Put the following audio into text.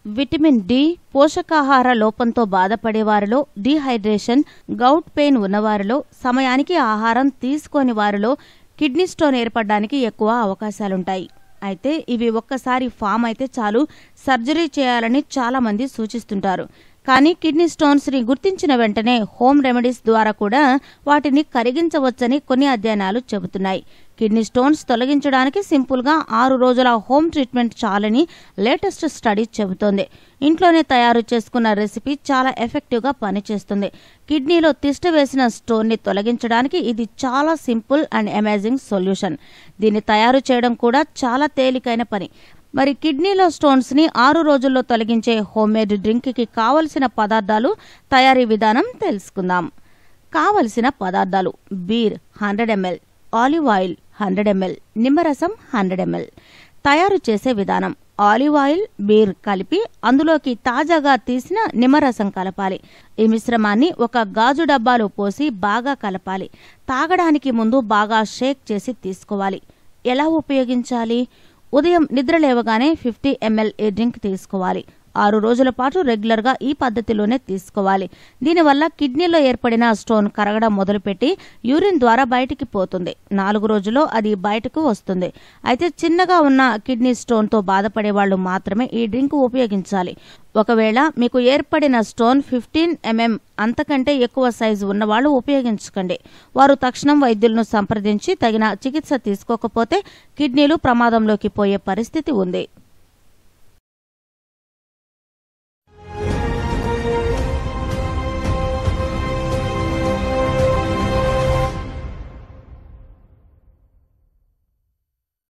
vitamin D పోషకాహార లోపంతో బాధపడేవారిలో dehydration govt pain ఉన్నవారిలో సమయానికి ఆహారం తీసుకోని వారిలో కిడ్నీ స్టోన్ ఏర్పడడానికి ఎక్కువ అవకాశాలుంటాయి అయితే ఇవి ఒక్కసారి ఫామ్ అయితే చాలు సర్జరీ చేయాలని చాలా మంది సూచిస్తుంటారు కానీ కిడ్నీ స్టోన్స్ ని గుర్తించిన వెంటనే హోమ్ రెమెడీస్ ద్వారా కూడా వాటిని కరిగించవచ్చని కొన్ని అధ్యయనాలు చెబుతున్నాయి కిడ్నీ స్టోన్స్ తొలగించడానికి సింపుల్ గా ఆరు రోజుల హోమ్ ట్రీట్మెంట్ చాలని లేటెస్ట్ స్టడీ చెబుతోంది ఇంట్లోనే తయారు చేసుకున్న రెసిపీ చాలా ఎఫెక్టివ్ గా పనిచేస్తుంది కిడ్నీలో తిష్ట వేసిన స్టోన్ ని తొలగించడానికి ఇది చాలా సింపుల్ అండ్ అమేజింగ్ సొల్యూషన్ దీన్ని తయారు చేయడం కూడా చాలా తేలికైన పని మరి కిడ్నీలో స్టోన్స్ ని ఆరు రోజుల్లో తొలగించే హోమ్మేడ్ డ్రింక్ కి కావలసిన పదార్థాలు తయారీ విధానం తెలుసుకుందాం కావలసిన పదార్థాలు beer hundred ML olive oil hundred ML నిమ్మరసం హండ్రెడ్ ఎంఎల్ తయారు చేసే విధానం ఆలివ్ ఆయిల్ బీర్ కలిపి అందులోకి తాజాగా తీసిన నిమ్మరసం కలపాలి ఈ మిశ్రమాన్ని ఒక గాజు డబ్బాలో పోసి బాగా కలపాలి తాగడానికి ముందు బాగా షేక్ చేసి తీసుకోవాలి ఎలా ఉపయోగించాలి ఉదయం నిద్ర లేవగానే ఫిఫ్టీ ఎంఎల్ ఈ డ్రింక్ తీసుకోవాలి ఆరు రోజుల పాటు రెగ్యులర్ గా ఈ పద్ధతిలోనే తీసుకోవాలి దీనివల్ల కిడ్నీలో ఏర్పడిన స్టోన్ కరగడం మొదలుపెట్టి యూరిన్ ద్వారా బయటికి పోతుంది నాలుగు రోజుల్లో అది బయటకు వస్తుంది అయితే చిన్నగా ఉన్న కిడ్నీ స్టోన్ తో బాధపడే వాళ్ళు మాత్రమే ఈ డ్రింక్ ఉపయోగించాలి ఒకవేళ మీకు ఏర్పడిన స్టోన్ ఫిఫ్టీన్ ఎంఎం అంతకంటే ఎక్కువ సైజు ఉన్నవాళ్ళు ఉపయోగించకండి వారు తక్షణం వైద్యులను సంప్రదించి తగిన చికిత్స తీసుకోకపోతే కిడ్నీలు ప్రమాదంలోకి పోయే పరిస్థితి ఉంది